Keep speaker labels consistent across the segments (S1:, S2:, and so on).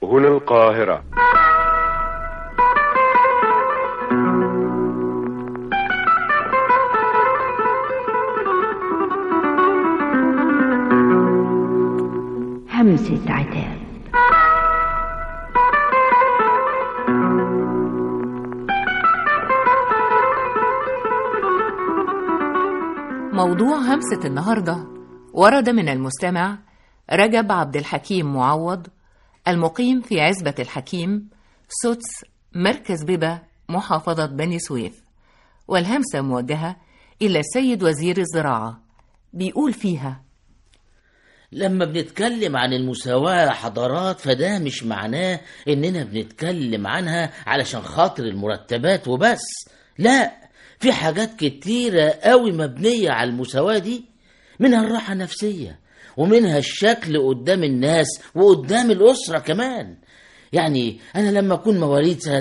S1: هنا القاهرة
S2: همسة عتاب
S3: موضوع همسة النهاردة ورد من المستمع رجب عبد الحكيم معوض المقيم في عزبة الحكيم سدس مركز ببا محافظة بني سويف والهمسة موجهة إلى السيد وزير الزراعة بيقول فيها
S4: لما بنتكلم عن المساواة يا حضارات فده مش معناه إننا بنتكلم عنها علشان خاطر المرتبات وبس لا في حاجات كتيرة قوي مبنية على المساواة دي منها الراحة النفسية ومنها الشكل قدام الناس وقدام الأسرة كمان يعني أنا لما أكون مواليد سنة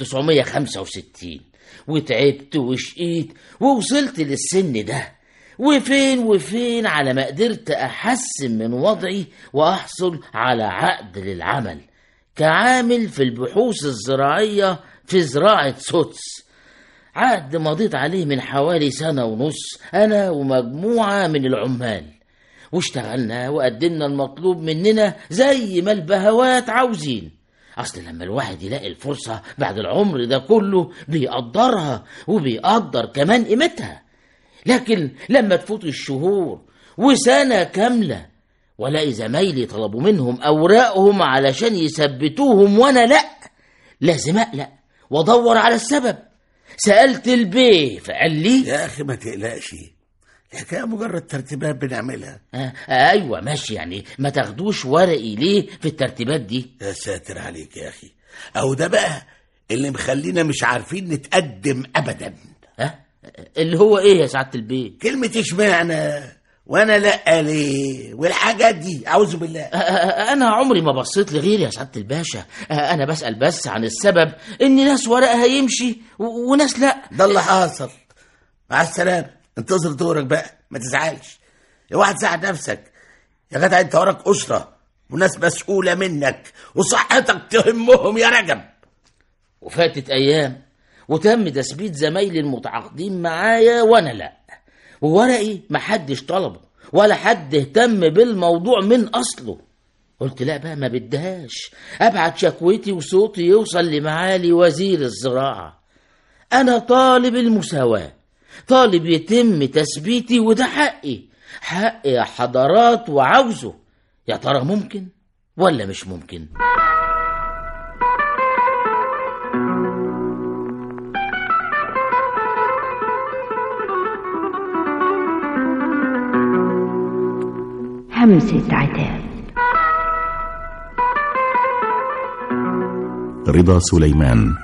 S4: 1965 وتعبت وشقيت ووصلت للسن ده وفين وفين على ما قدرت أحسن من وضعي وأحصل على عقد للعمل كعامل في البحوث الزراعية في زراعة سدس عقد مضيت عليه من حوالي سنة ونص أنا ومجموعة من العمال واشتغلنا وقدمنا المطلوب مننا زي ما البهوات عاوزين أصل لما الواحد يلاقي الفرصة بعد العمر ده كله بيقدرها وبيقدر كمان قيمتها لكن لما تفوت الشهور وسنة كاملة ولاقي زمايلي طلبوا منهم أوراقهم علشان يثبتوهم وأنا لأ لازم أقلق وأدور على السبب سألت البيه فقال لي
S5: يا أخي ما تقلقش الحكاية مجرد ترتيبات بنعملها
S4: آه أيوة ماشي يعني ما تاخدوش ورقي ليه في الترتيبات دي
S5: يا ساتر عليك يا أخي أهو ده بقى اللي مخلينا مش عارفين نتقدم أبدا
S4: ها اللي هو إيه يا سعادة البيه
S5: كلمة اشمعنى وانا لا ليه والحاجات دي اعوذ بالله
S4: آه، آه، أنا عمري ما بصيت لغيري يا سعادة الباشا آه، أنا بسأل بس عن السبب إن ناس ورقها يمشي و- وناس لأ
S5: ده اللي حاصل مع السلامة انتظر دورك بقى ما تزعلش يا واحد ساعد نفسك يا جدع انت وراك أسرة وناس مسؤولة منك وصحتك تهمهم يا رجب
S4: وفاتت أيام وتم تثبيت زمايلي المتعاقدين معايا وأنا لأ وورقي محدش طلبه ولا حد اهتم بالموضوع من أصله قلت لا بقى ما بدهاش أبعت شكوتي وصوتي يوصل لمعالي وزير الزراعة أنا طالب المساواة طالب يتم تثبيتي وده حقي حقي يا حضرات وعاوزه يا ترى ممكن ولا مش ممكن
S2: همسة عتاب
S6: رضا سليمان